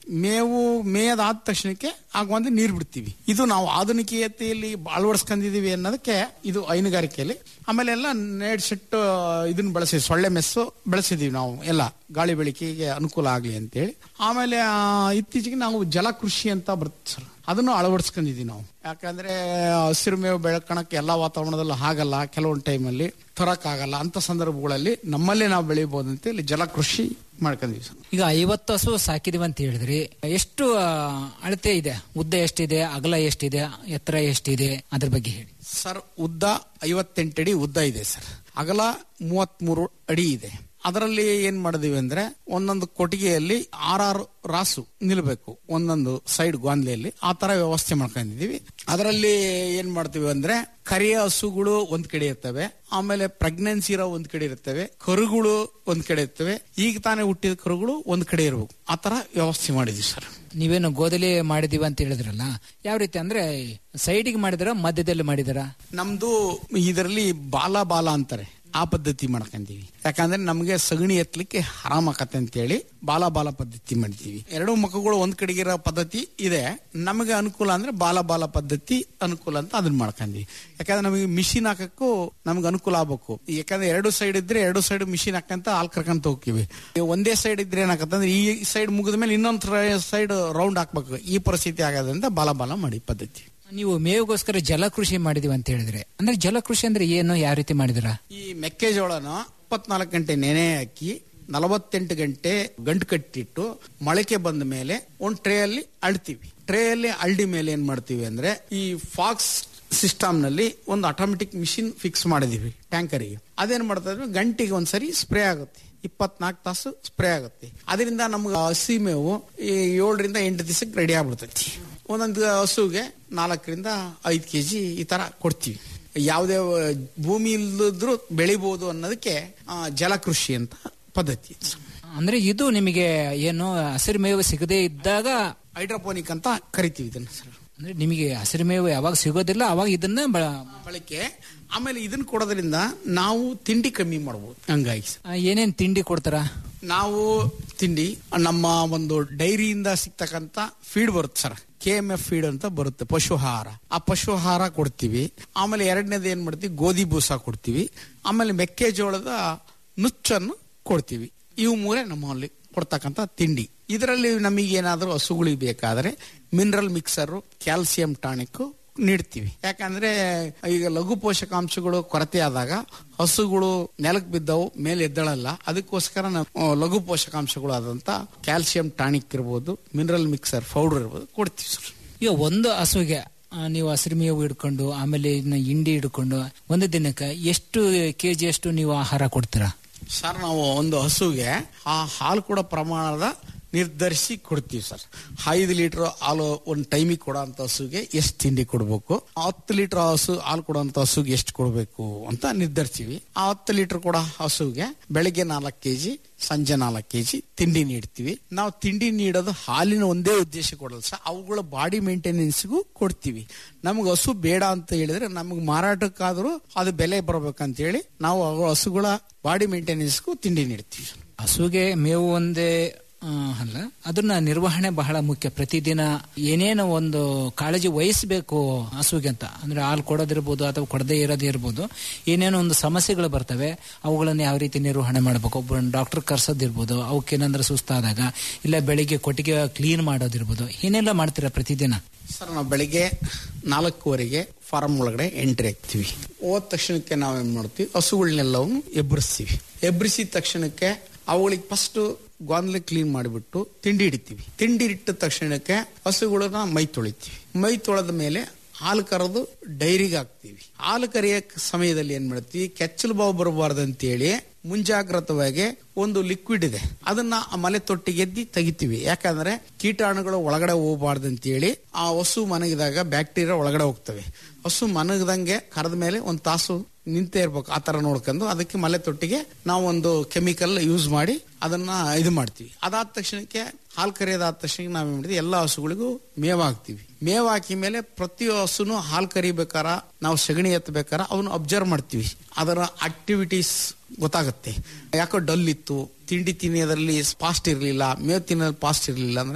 ಮೇವು ಮೇಯದಾದ ತಕ್ಷಣಕ್ಕೆ ಆಗ ಒಂದು ನೀರು ಬಿಡ್ತೀವಿ ಇದು ನಾವು ಆಧುನಿಕತೆಯಲ್ಲಿ ಅಳವಡಿಸ್ಕೊಂಡಿದೀವಿ ಅನ್ನೋದಕ್ಕೆ ಇದು ಹೈನುಗಾರಿಕೆಯಲ್ಲಿ ಆಮೇಲೆ ಎಲ್ಲ ನೇಡ್ ಸೆಟ್ ಇದನ್ನ ಬಳಸಿ ಸೊಳ್ಳೆ ಮೆಸ್ಸು ಬೆಳೆಸಿದೀವಿ ನಾವು ಎಲ್ಲ ಗಾಳಿ ಬೆಳಕಿಗೆ ಅನುಕೂಲ ಆಗ್ಲಿ ಅಂತೇಳಿ ಆಮೇಲೆ ಆ, ಇತ್ತೀಚೆಗೆ ನಾವು ಜಲಕೃಷಿ ಅಂತ ಬರುತ್ತೆ ಸರ್ ಅದನ್ನು ಅಳವಡಿಸ್ಕೊಂಡಿದೀವಿ ನಾವು ಯಾಕಂದ್ರೆ ಹಸಿರು ಮೇವು ಬೆಳ್ಕೊಳಕ್ಕೆ ಎಲ್ಲಾ ವಾತಾವರಣದಲ್ಲೂ ಆಗಲ್ಲ ಕೆಲವೊಂದು ಟೈಮಲ್ಲಿ ತರಕ್ಕಾಗಲ್ಲ ಅಂತ ಸಂದರ್ಭಗಳಲ್ಲಿ ನಮ್ಮಲ್ಲೇ ನಾವು ಬೆಳಿಬಹುದು ಅಂತ ಇಲ್ಲಿ ಜಲಕೃಷಿ ಮಾಡ್ಕೊಂಡಿವಿ ಸರ್ ಈಗ ಐವತ್ತು ಹಸು ಸಾಕಿದೀವಿ ಅಂತ ಹೇಳಿದ್ರಿ ಎಷ್ಟು ಆ, ಅಳತೆ ಇದೆ ಉದ್ದ ಎಷ್ಟಿದೆ ಅಗಲ ಎಷ್ಟಿದೆ ಎತ್ತರ ಎಷ್ಟಿದೆ ಅದ್ರ ಬಗ್ಗೆ ಹೇಳಿ ಸರ್ ಉದ್ದ ಐವತ್ತೆಂಟು ಅಡಿ ಉದ್ದ ಇದೆ ಸರ್ ಅಗಲ ಮೂವತ್ಮೂರು ಅಡಿ ಇದೆ ಅದರಲ್ಲಿ ಏನ್ ಮಾಡಿದೀವಿ ಅಂದ್ರೆ ಒಂದೊಂದು ಕೊಟ್ಟಿಗೆಯಲ್ಲಿ ಆರಾರು ರಾಸು ನಿಲ್ಬೇಕು ಒಂದೊಂದು ಸೈಡ್ ಗೋಂದ್ಲೆಯಲ್ಲಿ ಆ ತರ ವ್ಯವಸ್ಥೆ ಮಾಡ್ಕೊಂಡಿದೀವಿ ಅದರಲ್ಲಿ ಏನ್ ಮಾಡ್ತೀವಿ ಅಂದ್ರೆ ಕರಿಯ ಹಸುಗಳು ಒಂದ್ ಕಡೆ ಇರ್ತವೆ ಆಮೇಲೆ ಪ್ರೆಗ್ನೆನ್ಸಿ ಇರೋ ಒಂದ್ ಕಡೆ ಇರ್ತವೆ ಕರುಗಳು ಒಂದ್ ಕಡೆ ಇರ್ತವೆ ಈಗ ತಾನೇ ಹುಟ್ಟಿದ ಕರುಗಳು ಒಂದ್ ಕಡೆ ಇರಬೇಕು ಆ ತರ ವ್ಯವಸ್ಥೆ ಮಾಡಿದೀವಿ ಸರ್ ನೀವೇನು ಗೋದಲಿ ಮಾಡಿದೀವಿ ಅಂತ ಹೇಳಿದ್ರಲ್ಲ ಯಾವ ರೀತಿ ಅಂದ್ರೆ ಸೈಡಿಗೆ ಮಾಡಿದಾರ ಮಧ್ಯದಲ್ಲಿ ಮಾಡಿದಾರ ನಮ್ದು ಇದರಲ್ಲಿ ಬಾಲ ಬಾಲ ಅಂತಾರೆ ಆ ಪದ್ಧತಿ ಮಾಡ್ಕೊಂತೀವಿ ಯಾಕಂದ್ರೆ ನಮ್ಗೆ ಸಗಣಿ ಎತ್ತಲಿಕ್ಕೆ ಆರಾಮಾಕತ್ತೆ ಅಂತೇಳಿ ಬಾಲ ಬಾಲ ಪದ್ಧತಿ ಮಾಡ್ತೀವಿ ಎರಡು ಮಕ್ಕಳು ಒಂದ್ ಕಡೆಗಿರೋ ಪದ್ಧತಿ ಇದೆ ನಮಗೆ ಅನುಕೂಲ ಅಂದ್ರೆ ಬಾಲ ಬಾಲ ಪದ್ಧತಿ ಅನುಕೂಲ ಅಂತ ಅದನ್ನ ಮಾಡ್ಕೊಂತೀವಿ ಯಾಕಂದ್ರೆ ನಮಗೆ ಮಿಷಿನ್ ಹಾಕಕ್ಕೂ ನಮ್ಗೆ ಅನುಕೂಲ ಆಗ್ಬೇಕು ಯಾಕಂದ್ರೆ ಎರಡು ಸೈಡ್ ಇದ್ರೆ ಎರಡು ಸೈಡ್ ಮಿಷಿನ್ ಹಾಕಂತ ಹಾಲ್ ಕರ್ಕೊಂತ ಹೋಗ್ತೀವಿ ಈ ಒಂದೇ ಸೈಡ್ ಇದ್ರೆ ಏನಾಗತ್ತಂದ್ರೆ ಈ ಸೈಡ್ ಮುಗಿದ ಮೇಲೆ ಇನ್ನೊಂದು ಸೈಡ್ ರೌಂಡ್ ಹಾಕ್ಬೇಕು ಈ ಪರಿಸ್ಥಿತಿ ಆಗೋದ್ರಿಂದ ಬಾಲ ಬಾಲ ಮಾಡಿ ಪದ್ಧತಿ ನೀವು ಮೇವಿಗೋಸ್ಕರ ಜಲಕೃಷಿ ಮಾಡಿದೀವಿ ಅಂತ ಹೇಳಿದ್ರೆ ಅಂದ್ರೆ ಜಲಕೃಷಿ ಅಂದ್ರೆ ಏನು ಯಾವ ರೀತಿ ಮಾಡಿದಿರ ಈ ಮೆಕ್ಕೆಜೋಳನ ಇಪ್ಪತ್ನಾಲ್ಕು ಗಂಟೆ ನೆನೆ ಹಾಕಿ ನಲವತ್ತೆಂಟು ಗಂಟೆ ಗಂಟು ಕಟ್ಟಿಟ್ಟು ಮೊಳಕೆ ಬಂದ ಮೇಲೆ ಒಂದು ಟ್ರೇ ಅಲ್ಲಿ ಅಳ್ತೀವಿ ಟ್ರೇ ಅಲ್ಲಿ ಅಳ್ಡಿ ಮೇಲೆ ಏನ್ ಮಾಡ್ತೀವಿ ಅಂದ್ರೆ ಈ ಫಾಕ್ಸ್ ಸಿಸ್ಟಮ್ ನಲ್ಲಿ ಒಂದು ಆಟೋಮೆಟಿಕ್ ಮಿಷಿನ್ ಫಿಕ್ಸ್ ಮಾಡಿದೀವಿ ಟ್ಯಾಂಕರಿಗೆ ಅದೇನ್ ಮಾಡ್ತಾ ಇದ್ರೆ ಗಂಟೆಗೆ ಒಂದ್ಸರಿ ಸ್ಪ್ರೇ ಆಗುತ್ತೆ ಇಪ್ಪತ್ನಾಲ್ಕು ತಾಸು ಸ್ಪ್ರೇ ಆಗುತ್ತೆ ಅದರಿಂದ ನಮ್ಗೆ ಹಸಿ ಮೇವು ಈ ಏಳರಿಂದ ಎಂಟು ದಿವಸಕ್ಕೆ ರೆಡಿ ಆಗ್ಬಿಡ್ತೈತಿ ಒಂದೊಂದು ಹಸುಗೆ ನಾಲ್ಕರಿಂದ ಐದು ಕೆಜಿ ಈ ತರ ಕೊಡ್ತೀವಿ ಯಾವುದೇ ಭೂಮಿ ಇಲ್ಲದ್ರೂ ಬೆಳಿಬಹುದು ಅನ್ನೋದಕ್ಕೆ ಆ, ಜಲಕೃಷಿ ಅಂತ ಪದ್ಧತಿ ಅಂದ್ರೆ ಇದು ನಿಮಗೆ ಏನು ಹಸಿರು ಮೇವು ಸಿಗದೇ ಇದ್ದಾಗ ಹೈಡ್ರೋಪೋನಿಕ್ ಅಂತ ಕರಿತೀವಿ ಇದನ್ನ ಸರ್ ಅಂದ್ರೆ ನಿಮಗೆ ಹಸಿರು ಮೇವು ಯಾವಾಗ ಸಿಗೋದಿಲ್ಲ ಅವಾಗ ಇದನ್ನ ಬ- ಬಳಕೆ ಆಮೇಲೆ ಇದನ್ನ ಕೊಡೋದ್ರಿಂದ ನಾವು ತಿಂಡಿ ಕಮ್ಮಿ ಮಾಡಬಹುದು ಹಂಗಾಗಿ ಸರ್. ಆ, ಏನೇನ್ ತಿಂಡಿ ಕೊಡ್ತಾರ ನಾವು ತಿಂಡಿ ನಮ್ಮ ಒಂದು ಡೈರಿಯಿಂದ ಸಿಗ್ತಕ್ಕಂತ ಫೀಡ್ ಬರುತ್ತೆ sir K M F feed ಅಂತ ಬರುತ್ತೆ ಪಶು ಆಹಾರ ಆ ಪಶು ಆಹಾರ ಕೊಡ್ತೀವಿ ಆಮೇಲೆ ಎರಡನೇದು ಏನ್ ಮಾಡ್ತೀವಿ ಗೋಧಿ ಬೂಸ ಕೊಡ್ತೀವಿ ಆಮೇಲೆ ಮೆಕ್ಕೆಜೋಳದ ನುಚ್ಚನ್ನು ಕೊಡ್ತೀವಿ ಇವು ಮೂರೇ ನಮ್ಮಲ್ಲಿ ಕೊಡ್ತಕ್ಕಂತ ತಿಂಡಿ ಇದರಲ್ಲಿ ನಮಗೆ ಏನಾದರೂ ಹಸುಗಳಿಗೆ ಬೇಕಾದ್ರೆ ಮಿನರಲ್ ಮಿಕ್ಸರ್ ಕ್ಯಾಲ್ಸಿಯಂ ಟಾನಿಕ್ ನೀಡ್ತೀವಿ ಯಾಕಂದ್ರೆ ಈಗ ಲಘು ಪೋಷಕಾಂಶಗಳು ಕೊರತೆ ಆದಾಗ ಹಸುಗಳು ನೆಲಕ್ಕೆ ಬಿದ್ದವು ಮೇಲೆ ಎದ್ದಳಲ್ಲ ಅದಕ್ಕೋಸ್ಕರ ನಾವು ಆ, ಲಘು ಪೋಷಕಾಂಶಗಳು ಆದಂತ ಕ್ಯಾಲ್ಸಿಯಂ ಟಾನಿಕ್ ಇರ್ಬೋದು ಮಿನರಲ್ ಮಿಕ್ಸರ್ ಪೌಡರ್ ಇರ್ಬೋದು ಕೊಡ್ತೀವಿ ಸರ್ ಈಗ ಒಂದು ಹಸುಗೆ ಆ, ನೀವು ಹಸಿರು ಮೇವು ಹಿಡ್ಕೊಂಡು ಆಮೇಲೆ ಇದನ್ನ ಹಿಂಡಿ ಹಿಡ್ಕೊಂಡು ಒಂದು ದಿನಕ್ಕೆ ಎಷ್ಟು ಕೆಜಿ ಅಷ್ಟು ನೀವು ಆಹಾರ ಕೊಡ್ತೀರಾ ಸರ್ ನಾವು ಒಂದು ಹಸುಗೆ ಆ ಹಾಲು ಕೊಡೋ ಪ್ರಮಾಣದ ನಿರ್ಧರಿಸಿ ಕೊಡ್ತೀವಿ ಸರ್ ಐದು ಲೀಟರ್ ಹಾಲು ಒಂದು ಟೈಮಿಗೆ ಕೊಡೋ ಅಂತ ಹಸುಗೆ ಎಷ್ಟು ತಿಂಡಿ ಕೊಡಬೇಕು ಹತ್ತು ಲೀಟರ್ ಹಸು ಹಾಲು ಕೊಡೋ ಅಂತ ಹಸುಗೆ ಎಷ್ಟು ಕೊಡಬೇಕು ಅಂತ ನಿರ್ಧರಿಸ್ತೀವಿ ಆ ಹತ್ತು ಲೀಟರ್ ಕೊಡೋ ಹಸುಗೆ ಬೆಳಿಗ್ಗೆ ನಾಲ್ಕು ಕೆಜಿ ಸಂಜೆ ನಾಲ್ಕು ಕೆಜಿ ತಿಂಡಿ ನೀಡ್ತೀವಿ ನಾವು ತಿಂಡಿ ನೀಡೋದು ಹಾಲಿನ ಒಂದೇ ಉದ್ದೇಶ ಕೊಡಲ್ಲ ಸರ್ ಅವುಗಳ ಬಾಡಿ ಮೇಂಟೆನೆನ್ಸ್ಗೂ ಕೊಡ್ತೀವಿ ನಮ್ಗೆ ಹಸು ಬೇಡ ಅಂತ ಹೇಳಿದ್ರೆ ನಮ್ಗೆ ಮಾರಾಟಕ್ಕಾದ್ರೂ ಅದು ಬೆಲೆ ಬರ್ಬೇಕಂತ ಹೇಳಿ ನಾವು ಅವು ಹಸುಗಳ ಬಾಡಿ ಮೇಂಟೆನೆನ್ಸ್ಗೂ ತಿಂಡಿ ನೀಡ್ತೀವಿ ಹಸುಗೆ ಮೇವು ಒಂದೇ ಆ, ಅಲ್ಲ ಅದನ್ನ ನಿರ್ವಹಣೆ ಬಹಳ ಮುಖ್ಯ ಪ್ರತಿದಿನ ಏನೇನೋ ಒಂದು ಕಾಳಜಿ ವಹಿಸಬೇಕು ಹಸುಗೆ ಅಂತ ಅಂದ್ರೆ ಹಾಲು ಕೊಡೋದಿರ್ಬೋದು ಅಥವಾ ಕೊಡದೇ ಇರೋದೇ ಇರ್ಬೋದು ಏನೇನೋ ಒಂದು ಸಮಸ್ಯೆಗಳು ಬರ್ತವೆ ಅವುಗಳನ್ನ ಯಾವ ರೀತಿ ನಿರ್ವಹಣೆ ಮಾಡಬೇಕು ಒಬ್ಬ ಡಾಕ್ಟರ್ ಕರ್ಸೋದಿರ್ಬೋದು ಅವಕ್ಕೇನಾದ್ರೂ ಸುಸ್ತಾದಾಗ ಇಲ್ಲ ಬೆಳಿಗ್ಗೆ ಕೊಟ್ಟಿಗೆ ಕ್ಲೀನ್ ಮಾಡೋದಿರ್ಬೋದು ಏನೆಲ್ಲ ಮಾಡ್ತೀರಾ ಪ್ರತಿದಿನ ಸರ್ ನಾವು ಬೆಳಿಗ್ಗೆ ನಾಲ್ಕೂವರೆಗೆ ಫಾರಂ ಒಳಗಡೆ ಎಂಟ್ರಿ ಆಗ್ತೀವಿ ಹೋದ ತಕ್ಷಣಕ್ಕೆ ನಾವೇನ್ ಮಾಡ್ತೀವಿ ಹಸುಗಳನ್ನೆಲ್ಲವನ್ನು ಎಬ್ಬರಿಸ್ತೀವಿ ಎಬ್ಬರಿಸಿದ ತಕ್ಷಣಕ್ಕೆ ಅವುಗಳಿಗೆ ಫಸ್ಟ್ ಗೊಂದಲ ಕ್ಲೀನ್ ಮಾಡಿಬಿಟ್ಟು ತಿಂಡಿ ಇಡ್ತೀವಿ ತಿಂಡಿ ಇಟ್ಟ ತಕ್ಷಣಕ್ಕೆ ಹಸುಗಳನ್ನ ಮೈ ತೊಳಿತೀವಿ ಮೈ ತೊಳೆದ ಮೇಲೆ ಹಾಲು ಕರೆದು ಡೈರಿಗೆ ಹಾಕ್ತೀವಿ ಹಾಲು ಕರೆಯ ಸಮಯದಲ್ಲಿ ಏನ್ ಮಾಡ್ತೀವಿ ಕೆಚ್ಚಲು ಬಾವು ಬರಬಾರ್ದು ಅಂತೇಳಿ ಮುಂಜಾಗ್ರತವಾಗಿ ಒಂದು ಲಿಕ್ವಿಡ್ ಇದೆ ಅದನ್ನ ಆ ಮಲೆ ತೊಟ್ಟಿಗೆದ್ದಿ ತೆಗಿತೀವಿ ಯಾಕಂದ್ರೆ ಕೀಟಾಣುಗಳು ಒಳಗಡೆ ಹೋಗಬಾರ್ದು ಅಂತೇಳಿ ಆ ಹಸು ಮನಗಿದಾಗ ಬ್ಯಾಕ್ಟೀರಿಯಾ ಒಳಗಡೆ ಹೋಗ್ತವೆ ಹಸು ಮನಗದಂಗೆ ಕರೆದ ಮೇಲೆ ಒಂದು ತಾಸು ನಿಂತೇ ಇರ್ಬೇಕು ಆ ತರ ನೋಡ್ಕೊಂಡು ಅದಕ್ಕೆ ಮಲೆ ತೊಟ್ಟಿಗೆ ನಾವು ಒಂದು ಕೆಮಿಕಲ್ ಯೂಸ್ ಮಾಡಿ ಅದನ್ನ ಇದು ಮಾಡ್ತೀವಿ ಅದಾದ ತಕ್ಷಣಕ್ಕೆ ಹಾಲು ಕರೆಯೋದಾದ ತಕ್ಷಣ ನಾವೇನ್ ಮಾಡಿದ್ವಿ ಎಲ್ಲ ಹಸುಗಳಿಗೂ ಮೇವ್ ಹಾಕ್ತಿವಿ ಮೇವ್ ಹಾಕಿ ಮೇಲೆ ಪ್ರತಿ ಹಸುನು ಹಾಲು ಕರಿಬೇಕಾರ ನಾವು ಸಗಣಿ ಎತ್ತಬೇಕಾರ ಅವನು ಅಬ್ಸರ್ವ್ ಮಾಡ್ತೀವಿ ಅದರ ಆಕ್ಟಿವಿಟೀಸ್ ಗೊತ್ತಾಗುತ್ತೆ ಯಾಕೋ ಡಲ್ ಇತ್ತು ತಿಂಡಿ ತಿನ್ನೋದ್ರಲ್ಲಿ ಫಾಸ್ಟ್ ಇರಲಿಲ್ಲ ಮೇವು ತಿನ್ನೋದ್ರಲ್ಲಿ ಫಾಸ್ಟ್ ಇರಲಿಲ್ಲ ಅಂದ್ರೆ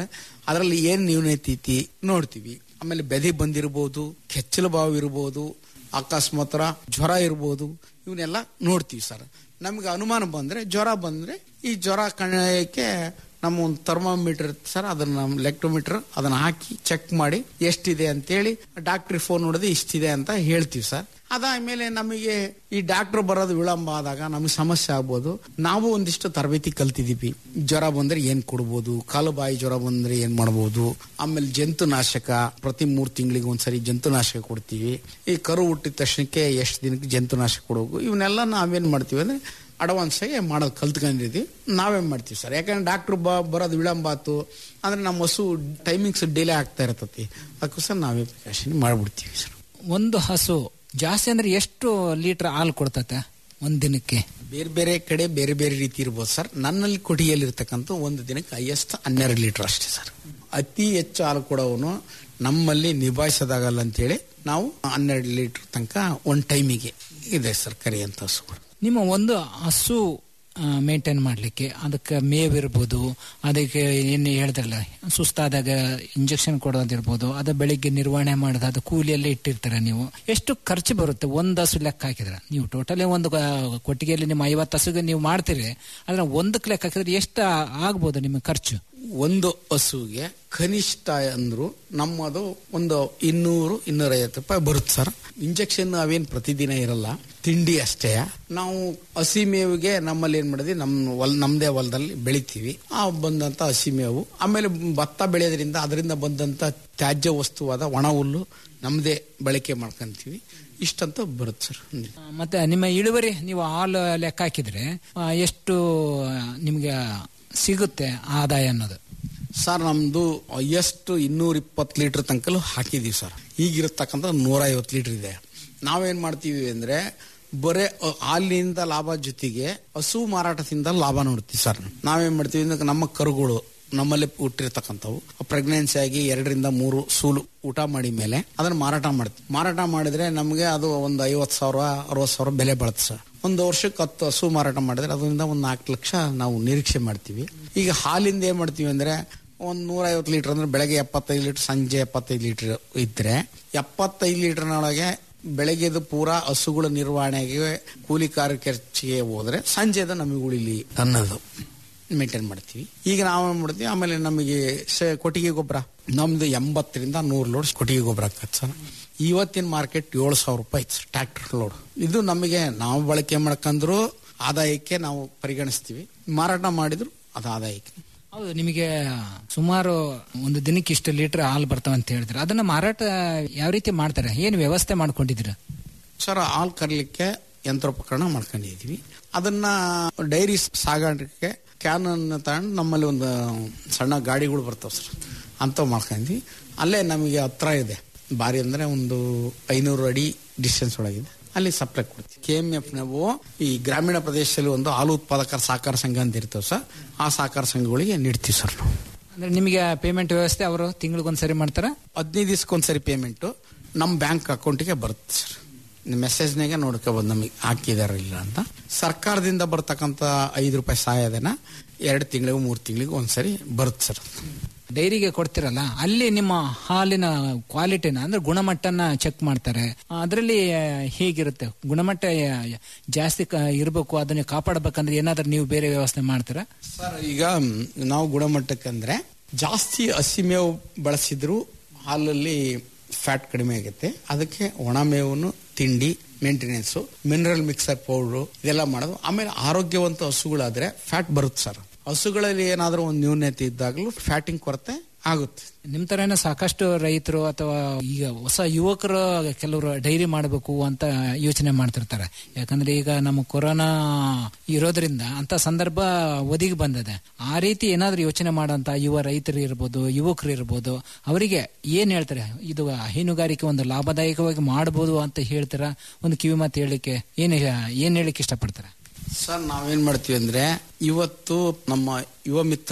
ಅದರಲ್ಲಿ ಏನ್ ನ್ಯೂನತೆ ಐತಿ ನೋಡ್ತೀವಿ ಆಮೇಲೆ ಬೆದೆ ಬಂದಿರ್ಬೋದು ಕೆಚ್ಚಲು ಬಾವು ಇರ್ಬೋದು ಅಕಸ್ಮಾತ್ ಜ್ವರ ಇರ್ಬೋದು ಇವನ್ನೆಲ್ಲ ನೋಡ್ತೀವಿ ಸರ್ ನಮ್ಗೆ ಅನುಮಾನ ಬಂದ್ರೆ ಜ್ವರ ಬಂದ್ರೆ ಈ ಜ್ವರ ಕಣ್ಣಕ್ಕೆ ನಮ್ಮ ಒಂದು ಥರ್ಮಾಮೀಟರ್ ಇರುತ್ತೆ ಸರ್ ಅದನ್ನ ನಮ್ಮ ಲೆಕ್ಟೋಮೀಟರ್ ಅದನ್ನ ಹಾಕಿ ಚೆಕ್ ಮಾಡಿ ಎಷ್ಟಿದೆ ಅಂತೇಳಿ ಡಾಕ್ಟ್ರಿಗೆ ಫೋನ್ ನೋಡಿದ್ರೆ ಇಷ್ಟಿದೆ ಅಂತ ಹೇಳ್ತೀವಿ ಸರ್ ಅದಾದ್ಮೇಲೆ ನಮಗೆ ಈ ಡಾಕ್ಟರ್ ಬರೋದು ವಿಳಂಬ ಆದಾಗ ನಮಗೆ ಸಮಸ್ಯೆ ಆಗ್ಬೋದು ನಾವು ಒಂದಿಷ್ಟು ತರಬೇತಿ ಕಲ್ತಿದೀವಿ ಜ್ವರ ಬಂದ್ರೆ ಏನ್ ಕೊಡ್ಬೋದು ಕಾಲು ಬಾಯಿ ಜ್ವರ ಬಂದ್ರೆ ಏನ್ ಮಾಡ್ಬೋದು ಆಮೇಲೆ ಜಂತುನಾಶಕ ಪ್ರತಿ ಮೂರ್ ತಿಂಗಳಿಗೆ ಒಂದ್ಸರಿ ಜಂತುನಾಶಕ ಕೊಡ್ತೀವಿ ಈ ಕರು ಹುಟ್ಟಿದ ತಕ್ಷಣಕ್ಕೆ ಎಷ್ಟು ದಿನಕ್ಕೆ ಜಂತುನಾಶಕ ಕೊಡಬೇಕು ಇವನ್ನೆಲ್ಲ ನಾವೇನ್ ಮಾಡ್ತೀವಿ ಅಂದ್ರೆ ಅಡ್ವಾನ್ಸ್ ಆಗಿ ಮಾಡೋದು ಕಲ್ತ್ಕೊಂಡಿದ್ದೀವಿ ನಾವೇನ್ ಮಾಡ್ತೀವಿ ಸರ್ ಯಾಕಂದ್ರೆ ಡಾಕ್ಟರ್ ಬರೋದು ವಿಳಂಬ ಆತು ಅಂದ್ರೆ ನಮ್ಮ ಹಸು ಟೈಮಿಂಗ್ಸ್ ಡಿಲೇ ಆಗ್ತಾ ಇರ್ತತಿ ಅದಕ್ಕೋಸ್ಕರ ನಾವೇ ಪ್ರಿಕಾಷನ್ ಮಾಡ್ಬಿಡ್ತೀವಿ ಸರ್ ಒಂದು ಹಸು ಜಾಸ್ತಿ ಅಂದ್ರೆ ಎಷ್ಟು ಲೀಟರ್ ಹಾಲು ಕೊಡ್ತತೆ ಒಂದ್ ದಿನಕ್ಕೆ ಬೇರೆ ಬೇರೆ ಕಡೆ ಬೇರೆ ಬೇರೆ ರೀತಿ ಇರ್ಬೋದು ಸರ್ ನನ್ನಲ್ಲಿ ಕೊಟ್ಟಿಗೆಯಲ್ಲಿ ಇರ್ತಕ್ಕಂಥ ಒಂದು ದಿನಕ್ಕೆ ಹೈಯೆಸ್ಟ್ ಹನ್ನೆರಡು ಲೀಟರ್ ಅಷ್ಟೇ ಸರ್ ಅತಿ ಹೆಚ್ಚು ಹಾಲು ಕೊಡೋವನು ನಮ್ಮಲ್ಲಿ ನಿಭಾಯಿಸೋದಾಗಲ್ಲ ಅಂತೇಳಿ ನಾವು ಹನ್ನೆರಡು ಲೀಟರ್ ತನಕ ಒಂದು ಟೈಮಿಗೆ ಇದೆ ಸರ್ ಕರಿ ಅಂತ ಹಸುಗಳು ನಿಮ್ಮ ಒಂದು ಹಸು ಮೇಂಟೈನ್ ಮಾಡ್ಲಿಕ್ಕೆ ಅದಕ್ಕೆ ಮೇವ್ ಇರ್ಬೋದು ಅದಕ್ಕೆ ಏನು ಹೇಳಿದ್ರಲ್ಲ ಸುಸ್ತಾದಾಗ ಇಂಜೆಕ್ಷನ್ ಕೊಡೋದಿರ್ಬೋದು ಅದು ಬೆಳಿಗ್ಗೆ ನಿರ್ವಹಣೆ ಮಾಡೋದು ಅದು ಕೂಲಿಯಲ್ಲೇ ಇಟ್ಟಿರ್ತಾರೆ ನೀವು ಎಷ್ಟು ಖರ್ಚು ಬರುತ್ತೆ ಒಂದು ಹಸು ಲೆಕ್ಕ ಹಾಕಿದ್ರೆ ನೀವು ಟೋಟಲಿ ಒಂದು ಆ, ಕೊಟ್ಟಿಗೆಯಲ್ಲಿ ನಿಮ್ಮ ಐವತ್ತು ಹಸುಗೆ ನೀವು ಮಾಡ್ತೀರಿ ಆದ್ರೆ ಒಂದಕ್ಕೆ ಲೆಕ್ಕ ಹಾಕಿದ್ರೆ ಎಷ್ಟು ಆಗ್ಬೋದು ನಿಮ್ಮ ಖರ್ಚು ಒಂದು ಹಸುಗೆ ಕನಿಷ್ಠ ಅಂದ್ರು ನಮ್ಮದು ಒಂದು ಇನ್ನೂರು ಇನ್ನೂರೈವತ್ತು ರೂಪಾಯಿ ಬರುತ್ತೆ ಸರ್ ಇಂಜೆಕ್ಷನ್ ಅವೇನ್ ಪ್ರತಿದಿನ ಇರಲ್ಲ ತಿಂಡಿ ಅಷ್ಟೇ ನಾವು ಹಸಿ ಮೇವಿಗೆ ನಮ್ಮಲ್ಲಿ ಏನ್ ಮಾಡಿದ್ವಿ ನಮ್ಮ ಹೊಲ ನಮ್ದೇ ಹೊಲದಲ್ಲಿ ಬೆಳಿತೀವಿ ಆ ಬಂದಂತ ಹಸಿ ಮೇವು ಆಮೇಲೆ ಭತ್ತ ಬೆಳೆಯೋದ್ರಿಂದ ಅದರಿಂದ ಬಂದಂತ ತ್ಯಾಜ್ಯ ವಸ್ತುವಾದ ಒಣ ಹುಲ್ಲು ನಮ್ದೇ ಬಳಕೆ ಮಾಡ್ಕೊಂತೀವಿ ಇಷ್ಟಂತ ಬರುತ್ತೆ ಸರ್ ಆ, ಮತ್ತೆ ನಿಮ್ಮ ಇಳುವರಿ ನೀವು ಹಾಲು ಲೆಕ್ಕ ಹಾಕಿದ್ರೆ ಆ, ಎಷ್ಟು ನಿಮ್ಗೆ ಸಿಗುತ್ತೆ ಆದಾಯ ಅನ್ನೋದು ಸರ್ ನಮ್ದು ಎಷ್ಟು ಇನ್ನೂರ ಇಪ್ಪತ್ತು ಲೀಟರ್ ತನಕಲೂ ಹಾಕಿದೀವಿ ಸರ್ ಈಗಿರತಕ್ಕಂಥ ನೂರ ಐವತ್ತು ಲೀಟರ್ ಇದೆ ನಾವೇನ್ ಮಾಡ್ತೀವಿ ಅಂದ್ರೆ ಬರೇ ಅ- ಹಾಲಿನಿಂದ ಲಾಭ ಜೊತೆಗೆ ಹಸು ಮಾರಾಟದಿಂದ ಲಾಭ ನೋಡ್ತೀವಿ ಸರ್ ನಾವೇನ್ ಮಾಡ್ತೀವಿ ಅಂದ್ರೆ ನಮ್ಮ ಕರುಗಳು ನಮ್ಮಲ್ಲಿ ಹುಟ್ಟಿರ್ತಕ್ಕಂಥವು ಪ್ರೆಗ್ನೆನ್ಸಿ ಆಗಿ ಎರಡರಿಂದ ಮೂರು ಸೂಲು ಊಟ ಮಾಡಿ ಮೇಲೆ ಅದನ್ನ ಮಾರಾಟ ಮಾಡ್ತೀವಿ ಮಾರಾಟ ಮಾಡಿದ್ರೆ ನಮಗೆ ಅದು ಒಂದು ಐವತ್ತು ಸಾವಿರ ಅರವತ್ತು ಸಾವಿರ ಬೆಲೆ ಬರುತ್ತೆ ಸರ್ ಒಂದು ವರ್ಷಕ್ಕೆ ಹತ್ತು ಹಸು ಮಾರಾಟ ಮಾಡಿದ್ರೆ ಅದರಿಂದ ಒಂದು ನಾಲ್ಕು ಲಕ್ಷ ನಾವು ನಿರೀಕ್ಷೆ ಮಾಡ್ತೀವಿ ಈಗ ಹಾಲಿಂದ ಏನ್ ಮಾಡ್ತೀವಿ ಅಂದ್ರೆ ಒಂದು ನೂರ ಐವತ್ತು ಲೀಟರ್ ಅಂದ್ರೆ ಬೆಳಗ್ಗೆ ಎಪ್ಪತ್ತೈದು ಲೀಟರ್ ಸಂಜೆ ಎಪ್ಪತ್ತೈದು ಲೀಟರ್ ಇದ್ರೆ ಎಪ್ಪತ್ತೈದು ಲೀಟರ್ನೊಳಗೆ ಬೆಳಗ್ಗೆದು ಪೂರಾ ಹಸುಗಳ ನಿರ್ವಹಣೆಗೆ ಕೂಲಿ ಕಾರ ಖರ್ಚಿಗೆ ಹೋದ್ರೆ ಸಂಜೆದ ನಮಗೆ ಉಳಿಲಿ ಅನ್ನೋದು ಮೇಂಟೈನ್ ಮಾಡ್ತೀವಿ ಈಗ ನಾವು ಏನ್ ಮಾಡ್ತೀವಿ ಆಮೇಲೆ ನಮಗೆ ಸ- ಕೊಟ್ಟಿಗೆ ಗೊಬ್ಬರ ನಮ್ದು ಎಂಬತ್ತರಿಂದ ನೂರು ಲೋಡ್ ಕೊಟ್ಟಿಗೆ ಗೊಬ್ಬರ ಹಾಕತ್ ಸರ್ ಇವತ್ತಿನ ಮಾರ್ಕೆಟ್ ಏಳು ಸಾವಿರ ರೂಪಾಯಿ ಸರ್ ಟ್ರ್ಯಾಕ್ಟರ್ ಲೋಡ್ ಇದು ನಮಗೆ ನಾವು ಬಳಕೆ ಮಾಡ್ಕೊಂಡ್ರು ಆದಾಯಕ್ಕೆ ನಾವು ಪರಿಗಣಿಸ್ತೀವಿ ಮಾರಾಟ ಮಾಡಿದ್ರು ಅದು ಆದಾಯಕ್ಕೆ ಹೌದು ನಿಮಗೆ ಸುಮಾರು ಒಂದು ದಿನಕ್ಕೆ ಇಷ್ಟು ಲೀಟರ್ ಹಾಲು ಬರ್ತಾವ ಅಂತ ಹೇಳಿದ್ರೆ ಅದನ್ನ ಮಾರಾಟ ಯಾವ ರೀತಿ ಮಾಡ್ತಾರೆ ಏನು ವ್ಯವಸ್ಥೆ ಮಾಡ್ಕೊಂಡಿದ್ದೀರಾ ಸರ್ ಹಾಲು ಕರಲಿಕ್ಕೆ ಯಂತ್ರೋಪಕರಣ ಮಾಡ್ಕೊಂಡಿದೀವಿ ಅದನ್ನ ಡೈರಿ ಸಾಗಾಣಿಕೆ ಕ್ಯಾನ್ ಅನ್ನ ತಗೊಂಡು ನಮ್ಮಲ್ಲಿ ಒಂದು ಸಣ್ಣ ಗಾಡಿಗಳು ಬರ್ತಾವ ಸರ್ ಅಂಥವು ಮಾಡ್ಕೊಂಡಿದ್ವಿ ಅಲ್ಲೇ ನಮಗೆ ಹತ್ರ ಇದೆ ಬಾರಿ ಅಂದ್ರೆ ಒಂದು ಐನೂರು ಅಡಿ ಡಿಸ್ಟೆನ್ಸ್ ಒಳಗಿದೆ ಅಲ್ಲಿ ಸಪ್ಲೈ ಕೊಡ್ತೀವಿ ಕೆ ಎಂ ಎಫ್ ನಾವು ಈ ಗ್ರಾಮೀಣ ಪ್ರದೇಶದಲ್ಲಿ ಒಂದು ಹಾಲು ಉತ್ಪಾದಕರ ಸಹಕಾರ ಸಂಘ ಅಂತ ಇರ್ತೇವೆ ಸರ್ ಆ ಸಹಕಾರ ಸಂಘಗಳಿಗೆ ನೀಡ್ತೀವಿ ಸರ್ ನಾವು ಅಂದ್ರೆ ನಿಮಗೆ ಪೇಮೆಂಟ್ ವ್ಯವಸ್ಥೆ ಅವರು ತಿಂಗಳಿಗೊಂದ್ಸರಿ ಮಾಡ್ತಾರ ಹದಿನೈದು ದಿವಸಕ್ಕೊಂದ್ಸರಿ ಪೇಮೆಂಟ್ ನಮ್ಮ ಬ್ಯಾಂಕ್ ಅಕೌಂಟಿಗೆ ಬರುತ್ತೆ ಸರ್ ಮೆಸೇಜ್ನಾಗೆ ನೋಡ್ಕೋಬೋದು ನಮಗೆ ಹಾಕಿದಾರ ಇಲ್ಲ ಅಂತ ಸರ್ಕಾರದಿಂದ ಬರ್ತಕ್ಕಂಥ ಐದು ರೂಪಾಯಿ ಸಹಾಯಧನ ಎರಡು ತಿಂಗಳಿಗೂ ಮೂರು ತಿಂಗಳಿಗೂ ಒಂದ್ಸರಿ ಬರುತ್ತೆ ಸರ್ ಡೈರಿಗೆ ಕೊಡ್ತಿರಲ್ಲ ಅಲ್ಲಿ ನಿಮ್ಮ ಹಾಲಿನ ಕ್ವಾಲಿಟಿನ ಅಂದ್ರೆ ಗುಣಮಟ್ಟನ ಚೆಕ್ ಮಾಡ್ತಾರೆ ಅದರಲ್ಲಿ ಹೇಗಿರುತ್ತೆ ಗುಣಮಟ್ಟ ಆ, ಜಾಸ್ತಿ ಕ- ಇರ್ಬೇಕು ಅದನ್ನ ಕಾಪಾಡಬೇಕಂದ್ರೆ ಏನಾದ್ರೂ ನೀವು ಬೇರೆ ವ್ಯವಸ್ಥೆ ಮಾಡ್ತೀರಾ ಸರ್ ಈಗ ಮ್, ನಾವು ಗುಣಮಟ್ಟಕ್ಕೆ ಅಂದ್ರೆ ಜಾಸ್ತಿ ಹಸಿ ಮೇವು ಬಳಸಿದ್ರು ಹಾಲಲ್ಲಿ ಫ್ಯಾಟ್ ಕಡಿಮೆ ಆಗುತ್ತೆ ಅದಕ್ಕೆ ಒಣ ಮೇವನ್ನು ತಿಂಡಿ ಮೇಂಟೆನೆನ್ಸ್ ಮಿನರಲ್ ಮಿಕ್ಸರ್ ಪೌಡ್ರು ಇದೆಲ್ಲ ಮಾಡೋದು ಆಮೇಲೆ ಆರೋಗ್ಯವಂತ ಹಸುಗಳಾದ್ರೆ ಫ್ಯಾಟ್ ಬರುತ್ತೆ ಸರ್ ಹಸುಗಳಲ್ಲಿ ಏನಾದರೂ ಒಂದು ನ್ಯೂನ್ಯತೆ ಇದ್ದಾಗಲೂ ಫ್ಯಾಟಿಂಗ್ ಕೊರತೆ ಆಗುತ್ತೆ ನಿಮ್ ತರನೇ ಸಾಕಷ್ಟು ರೈತರು ಅಥವಾ ಈಗ ಹೊಸ ಯುವಕರು ಕೆಲವರು ಡೈರಿ ಮಾಡಬೇಕು ಅಂತ ಯೋಚನೆ ಮಾಡ್ತಿರ್ತಾರೆ ಯಾಕಂದ್ರೆ ಈಗ ನಮ್ಮ ಕೊರೋನಾ ಇರೋದ್ರಿಂದ ಅಂತ ಸಂದರ್ಭ ಒದಗಿ ಬಂದಿದೆ ಆ ರೀತಿ ಏನಾದ್ರೂ ಯೋಚನೆ ಮಾಡೋಂತ ಯುವ ರೈತರು ಇರ್ಬೋದು ಯುವಕರು ಇರ್ಬೋದು ಅವರಿಗೆ ಏನ್ ಹೇಳ್ತಾರೆ ಇದು ಹೈನುಗಾರಿಕೆ ಒಂದು ಲಾಭದಾಯಕವಾಗಿ ಮಾಡಬಹುದು ಅಂತ ಹೇಳ್ತೀರಾ ಒಂದು ಕಿವಿ ಮಾತು ಹೇಳಿಕ್ಕೆ ಏನ್ ಏನ್ ಹೇಳಿಕ್ಕೆ ಇಷ್ಟಪಡ್ತಾರೆ ಸರ್ ನಾವೇನ್ ಮಾಡ್ತೀವಿ ಅಂದ್ರೆ ಇವತ್ತು ನಮ್ಮ ಯುವ ಮಿತ್ರ